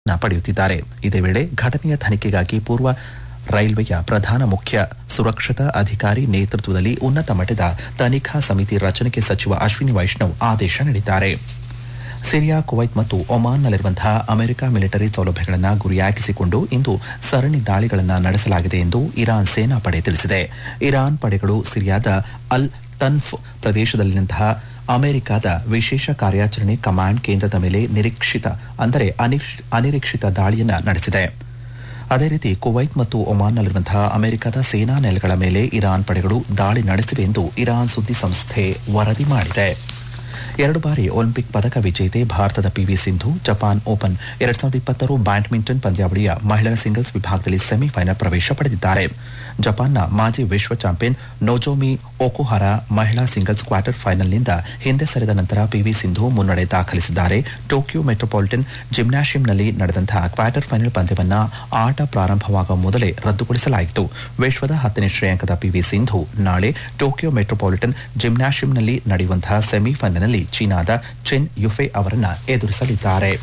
ಪಡೆಯುತ್ತಿದ್ದಾರೆ ಇದೇ ವೇಳೆ ಘಟನೆಯ ತನಿಖೆಗಾಗಿ ಪೂರ್ವ ರೈಲ್ವೆಯ ಪ್ರಧಾನ ಮುಖ್ಯ ಸುರಕ್ಷತಾ ಅಧಿಕಾರಿ ನೇತೃತ್ವದಲ್ಲಿ ಉನ್ನತ ಮಟ್ಟದ ತನಿಖಾ ಸಮಿತಿ ರಚನೆಗೆ ಸಚಿವ ಅಶ್ವಿನಿ ವೈಷ್ಣವ್ ಆದೇಶ ನೀಡಿದ್ದಾರೆ ಸಿರಿಯಾ ಕುವೈತ್ ಮತ್ತು ಒಮಾನ್ನಲ್ಲಿರುವಂತಹ ಅಮೆರಿಕ ಮಿಲಿಟರಿ ಸೌಲಭ್ಯಗಳನ್ನು ಗುರಿಯಾಗಿಸಿಕೊಂಡು ಇಂದು ಸರಣಿ ದಾಳಿಗಳನ್ನು ನಡೆಸಲಾಗಿದೆ ಎಂದು ಇರಾನ್ ಸೇನಾಪಡೆ ತಿಳಿಸಿದೆ ಇರಾನ್ ಪಡೆಗಳು ಸಿರಿಯಾದ ಅಲ್ ತನ್ಫ್ ಪ್ರದೇಶದಲ್ಲಿನಂತಹ ಅಮೆರಿಕದ ವಿಶೇಷ ಕಾರ್ಯಾಚರಣೆ ಕಮಾಂಡ್ ಕೇಂದ್ರದ ಮೇಲೆ ನಿರೀಕ್ಷಿತ ಅಂದರೆ ಅನಿಕ್ಷ- ಅನಿರೀಕ್ಷಿತ ದಾಳಿಯನ್ನ ನಡೆಸಿದೆ ಅದೇ ರೀತಿ ಕುವೈತ್ ಮತ್ತು ಒಮಾನ್ನಲ್ಲಿರುವಂತಹ ಅಮೆರಿಕದ ಸೇನಾ ನೆಲೆಗಳ ಮೇಲೆ ಇರಾನ್ ಪಡೆಗಳು ದಾಳಿ ನಡೆಸಿವೆ ಎಂದು ಇರಾನ್ ಸುದ್ದಿ ಸಂಸ್ಥೆ ವರದಿ ಮಾಡಿದೆ ಎರಡು ಬಾರಿ ಒಲಿಂಪಿಕ್ ಪದಕ ವಿಜೇತೆ ಭಾರತದ ಪಿವಿ ಸಿಂಧು ಜಪಾನ್ ಓಪನ್ ಎರಡ್ ಸಾವಿರದ ಇಪ್ಪತ್ತರ ಬ್ಯಾಡ್ಮಿಂಟನ್ ಪಂದ್ಯಾವಳಿಯ ಮಹಿಳಾ ಸಿಂಗಲ್ಸ್ ವಿಭಾಗದಲ್ಲಿ ಸೆಮಿಫೈನಲ್ ಪ್ರವೇಶ ಪಡೆದಿದ್ದಾರೆ ಜಪಾನ್ನ ಮಾಜಿ ವಿಶ್ವ ಚಾಂಪಿಯನ್ ನೊಜೋಮಿ ಒಕುಹರ ಮಹಿಳಾ ಸಿಂಗಲ್ಸ್ ಕ್ವಾರ್ಟರ್ ಫೈನಲ್ನಿಂದ ಹಿಂದೆ ಸರಿದ ನಂತರ ಪಿವಿ ಸಿಂಧು ಮುನ್ನಡೆ ದಾಖಲಿಸಿದ್ದಾರೆ ಟೋಕಿಯೋ ಮೆಟ್ರೋಪಾಲಿಟನ್ ಜಿಮ್ನಾಷಿಯಂನಲ್ಲಿ ನಡೆದಂತಹ ಕ್ವಾರ್ಟರ್ ಫೈನಲ್ ಪಂದ್ಯವನ್ನ ಆಟ ಪ್ರಾರಂಭವಾಗುವ ಮೊದಲೇ ರದ್ದುಗೊಳಿಸಲಾಯಿತು ವಿಶ್ವದ ಹತ್ತನೇ ಶ್ರೇಯಾಂಕದ ಪಿವಿ ಸಿಂಧು ನಾಳೆ ಟೋಕಿಯೋ ಮೆಟ್ರೋಪಾಲಿಟನ್ ಜಿಮ್ನಾಷಿಯಂನಲ್ಲಿ ನಡೆಯುವಂತಹ ಸೆಮಿಫೈನಲ್ನಲ್ಲಿ ಚೀನಾದ ಚೆನ್ ಯುಫೆ ಅವರನ್ನ ಎದುರಿಸಲಿದ್ದಾರೆ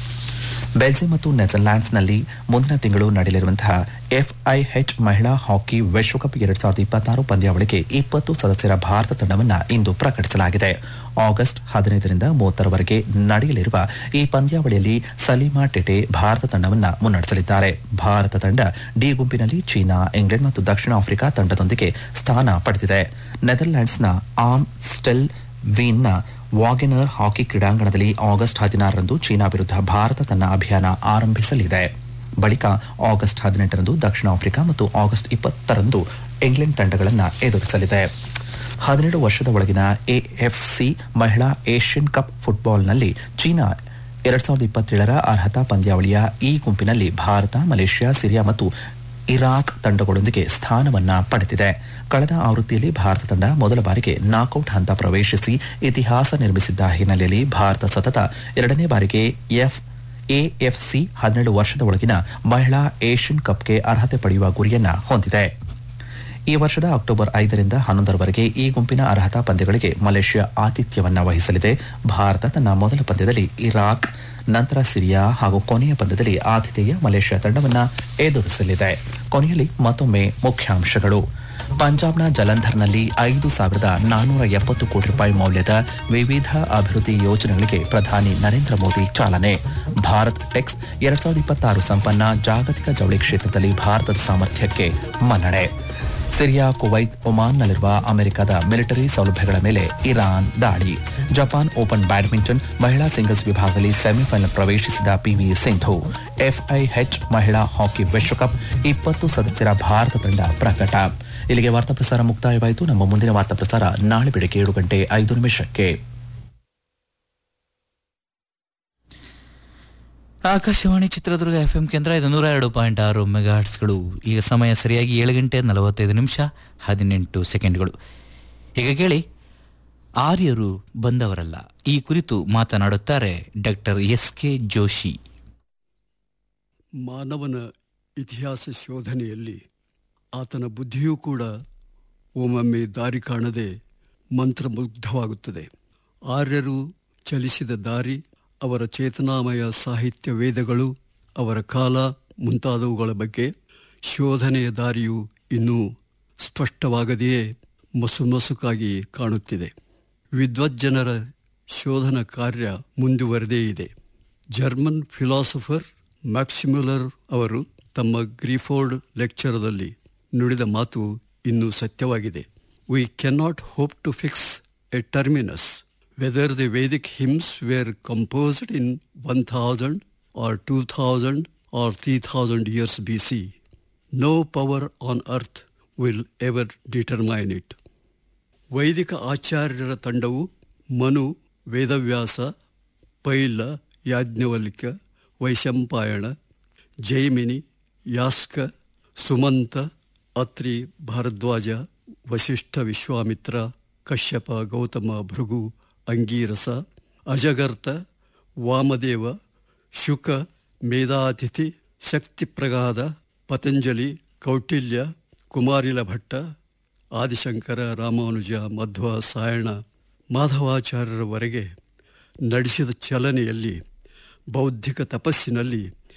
ಬೆಲ್ಜಿಯಂ ಮತ್ತು ನೆದರ್ಲ್ಯಾಂಡ್ಸ್ನಲ್ಲಿ ಮುಂದಿನ ತಿಂಗಳು ನಡೆಯಲಿರುವಂತಹ ಎಫ್ಐಎಚ್ ಮಹಿಳಾ ಹಾಕಿ ವಿಶ್ವಕಪ್ ಎರಡ್ ಸಾವಿರದ ಇಪ್ಪತ್ತಾರು ಪಂದ್ಯಾವಳಿಗೆ ಇಪ್ಪತ್ತು ಸದಸ್ಯರ ಭಾರತ ತಂಡವನ್ನು ಇಂದು ಪ್ರಕಟಿಸಲಾಗಿದೆ ಆಗಸ್ಟ್ ಹದಿನೈದರಿಂದ ಮೂವತ್ತರವರೆಗೆ ನಡೆಯಲಿರುವ ಈ ಪಂದ್ಯಾವಳಿಯಲ್ಲಿ ಸಲೀಮಾ ಟೆಟೆ ಭಾರತ ತಂಡವನ್ನು ಮುನ್ನಡೆಸಲಿದ್ದಾರೆ ಭಾರತ ತಂಡ ಡಿ ಗುಂಪಿನಲ್ಲಿ ಚೀನಾ ಇಂಗ್ಲೆಂಡ್ ಮತ್ತು ದಕ್ಷಿಣ ಆಫ್ರಿಕಾ ತಂಡದೊಂದಿಗೆ ಸ್ಥಾನ ಪಡೆದಿದೆ ನೆದರ್ಲ್ಯಾಂಡ್ಸ್ನ ಆಮ್ ಸ್ಟೆಲ್ ವೀನ್ನ ವಾಗೆನರ್ ಹಾಕಿ ಕ್ರೀಡಾಂಗಣದಲ್ಲಿ ಆಗಸ್ಟ್ ಹದಿನಾರರಂದು ಚೀನಾ ವಿರುದ್ಧ ಭಾರತ ತನ್ನ ಅಭಿಯಾನ ಆರಂಭಿಸಲಿದೆ ಬಳಿಕ ಆಗಸ್ಟ್ ಹದಿನೆಂಟರಂದು ದಕ್ಷಿಣ ಆಫ್ರಿಕಾ ಮತ್ತು ಆಗಸ್ಟ್ ಇಪ್ಪತ್ತರಂದು ಇಂಗ್ಲೆಂಡ್ ತಂಡಗಳನ್ನು ಎದುರಿಸಲಿದೆ ಹದಿನೇಳು ವರ್ಷದ ಒಳಗಿನ ಎಎಫ್ಸಿ ಮಹಿಳಾ ಏಷ್ಯನ್ ಕಪ್ ಫುಟ್ಬಾಲ್ನಲ್ಲಿ ಚೀನಾ ಎರಡ್ ಸಾವಿರದ ಇಪ್ಪತ್ತೇಳರ ಅರ್ಹತಾ ಪಂದ್ಯಾವಳಿಯ ಈ ಗುಂಪಿನಲ್ಲಿ ಭಾರತ ಮಲೇಷ್ಯಾ ಸಿರಿಯಾ ಮತ್ತು ಇರಾಕ್ ತಂಡಗಳೊಂದಿಗೆ ಸ್ಥಾನವನ್ನ ಪಡೆದಿದೆ ಕಳೆದ ಆವೃತ್ತಿಯಲ್ಲಿ ಭಾರತ ತಂಡ ಮೊದಲ ಬಾರಿಗೆ ನಾಕೌಟ್ ಹಂತ ಪ್ರವೇಶಿಸಿ ಇತಿಹಾಸ ನಿರ್ಮಿಸಿದ್ದ ಹಿನ್ನೆಲೆಯಲ್ಲಿ ಭಾರತ ಸತತ ಎರಡನೇ ಬಾರಿಗೆ ಎಫ್ ಎಎಫ್ಸಿ ಹನ್ನೆರಡು ವರ್ಷದ ಒಳಗಿನ ಮಹಿಳಾ ಏಷ್ಯನ್ ಕಪ್ಗೆ ಅರ್ಹತೆ ಪಡೆಯುವ ಗುರಿಯನ್ನ ಹೊಂದಿದೆ ಈ ವರ್ಷದ ಅಕ್ಟೋಬರ್ ಐದರಿಂದ ಹನ್ನೊಂದರವರೆಗೆ ಈ ಗುಂಪಿನ ಅರ್ಹತಾ ಪಂದ್ಯಗಳಿಗೆ ಮಲೇಷ್ಯಾ ಆತಿಥ್ಯವನ್ನ ವಹಿಸಲಿದೆ ಭಾರತ ತನ್ನ ಮೊದಲ ಪಂದ್ಯದಲ್ಲಿ ಇರಾಕ್ ನಂತರ ಸಿರಿಯಾ ಹಾಗೂ ಕೊನೆಯ ಪಂದ್ಯದಲ್ಲಿ ಆತಿಥೇಯ ಮಲೇಷ್ಯಾ ತಂಡವನ್ನ ಎದುರಿಸಲಿದೆ ಕೊನೆಯಲ್ಲಿ ಮತ್ತೊಮ್ಮೆ ಮುಖ್ಯಾಂಶಗಳು ಪಂಜಾಬ್ನ ಜಲಂಧರ್ನಲ್ಲಿ ಐದು ಸಾವಿರದ ನಾನ್ನೂರ ಎಪ್ಪತ್ತು ಕೋಟಿ ರೂಪಾಯಿ ಮೌಲ್ಯದ ವಿವಿಧ ಅಭಿವೃದ್ಧಿ ಯೋಜನೆಗಳಿಗೆ ಪ್ರಧಾನಿ ನರೇಂದ್ರ ಮೋದಿ ಚಾಲನೆ ಭಾರತ್ ಟೆಕ್ಸ್ ಎರಡ್ ಸಾವಿರದ ಇಪ್ಪತ್ತಾರು ಸಂಪನ್ನ ಜಾಗತಿಕ ಜವಳಿ ಕ್ಷೇತ್ರದಲ್ಲಿ ಭಾರತದ ಸಾಮರ್ಥ್ಯಕ್ಕೆ ಮನ್ನಣೆ ಸಿರಿಯಾ ಕುವೈತ್ ಒಮಾನ್ನಲ್ಲಿರುವ ಅಮೆರಿಕದ ಮಿಲಿಟರಿ ಸೌಲಭ್ಯಗಳ ಮೇಲೆ ಇರಾನ್ ದಾಳಿ ಜಪಾನ್ ಓಪನ್ ಬ್ಯಾಡ್ಮಿಂಟನ್ ಮಹಿಳಾ ಸಿಂಗಲ್ಸ್ ವಿಭಾಗದಲ್ಲಿ ಸೆಮಿಫೈನಲ್ ಪ್ರವೇಶಿಸಿದ ಪಿವಿ ಸಿಂಧು ಎಫ್ಐಎಚ್ ಮಹಿಳಾ ಹಾಕಿ ವಿಶ್ವಕಪ್ ಇಪ್ಪತ್ತು ಸದಸ್ಯರ ಭಾರತ ತಂಡ ಪ್ರಕಟ ಇಲ್ಲಿಗೆ ವಾರ್ತಾ ಪ್ರಸಾರ ಮುಕ್ತಾಯವಾಯಿತು ನಮ್ಮ ಮುಂದಿನ ವಾರ್ತಾ ಪ್ರಸಾರ ನಾಳೆ ಬೆಳಗ್ಗೆ ಏಳು ಗಂಟೆ ಐದು ನಿಮಿಷಕ್ಕೆ ಆಕಾಶವಾಣಿ ಚಿತ್ರದುರ್ಗ ಎಫ್ ಎಂ ಕೇಂದ್ರ ಇದು ನೂರ ಎರಡು ಪಾಯಿಂಟ್ ಆರು ಮೆಗಾಹರ್ಟ್ಸ್ಗಳು ಈಗ ಸಮಯ ಸರಿಯಾಗಿ ಏಳು ಗಂಟೆ ನಲವತ್ತೈದು ನಿಮಿಷ ಹದಿನೆಂಟು ಸೆಕೆಂಡ್ಗಳು ಈಗ ಕೇಳಿ ಆರ್ಯರು ಬಂದವರಲ್ಲ ಈ ಕುರಿತು ಮಾತನಾಡುತ್ತಾರೆ ಡಾಕ್ಟರ್ ಎಸ್ ಕೆ ಜೋಶಿ ಮಾನವನ ಇತಿಹಾಸ ಶೋಧನೆಯಲ್ಲಿ ಆತನ ಬುದ್ಧಿಯೂ ಕೂಡ ಒಮ್ಮೊಮ್ಮೆ ದಾರಿ ಕಾಣದೆ ಮಂತ್ರಮುಗ್ಧವಾಗುತ್ತದೆ ಆರ್ಯರು ಚಲಿಸಿದ ದಾರಿ ಅವರ ಚೇತನಾಮಯ ಸಾಹಿತ್ಯ ವೇದಗಳು ಅವರ ಕಾಲ ಮುಂತಾದವುಗಳ ಬಗ್ಗೆ ಶೋಧನೆಯ ದಾರಿಯು ಇನ್ನೂ ಸ್ಪಷ್ಟವಾಗದೆಯೇ ಮಸುಮಸುಕಾಗಿ ಕಾಣುತ್ತಿದೆ ವಿದ್ವಜ್ಜನರ ಶೋಧನಾ ಕಾರ್ಯ ಮುಂದುವರೆದೇ ಇದೆ ಜರ್ಮನ್ ಫಿಲಾಸಫರ್ ಮ್ಯಾಕ್ಸಿಮ್ಯುಲರ್ ಅವರು ತಮ್ಮ ಗ್ರಿಫೋರ್ಡ್ ಲೆಕ್ಚರದಲ್ಲಿ ನುಡಿದ ಮಾತು ಇನ್ನೂ ಸತ್ಯವಾಗಿದೆ we cannot hope to fix a terminus whether the Vedic hymns were composed in one thousand or two thousand or three thousand years B C no power on earth will ever determine it ವೈದಿಕ ಆಚಾರ್ಯರ ತಂಡವು ಮನು ವೇದವ್ಯಾಸ ಪೈಲ ಯಾಜ್ಞವಲ್ಕ್ಯ ವೈಶಂಪಾಯಣ ಜೈಮಿನಿ ಯಾಸ್ಕ ಸುಮಂತ ಅತ್ರಿ ಭಾರದ್ವಾಜ ವಸಿಷ್ಠ ವಿಶ್ವಾಮಿತ್ರ ಕಶ್ಯಪ ಗೌತಮ ಭೃಗು ಅಂಗೀರಸ ಅಜಗರ್ತ ವಾಮದೇವ ಶುಕ ಮೇಧಾತಿಥಿ ಶಕ್ತಿಪ್ರಗಾದ ಪತಂಜಲಿ ಕೌಟಿಲ್ಯ ಕುಮಾರಿಲ ಭಟ್ಟ ಆದಿಶಂಕರ ರಾಮಾನುಜ ಮಧ್ವ ಸಾಯಣ ಮಾಧವಾಚಾರ್ಯರವರೆಗೆ ನಡೆಸಿದ ಚಲನೆಯಲ್ಲಿ ಬೌದ್ಧಿಕ ತಪಸ್ಸಿನಲ್ಲಿ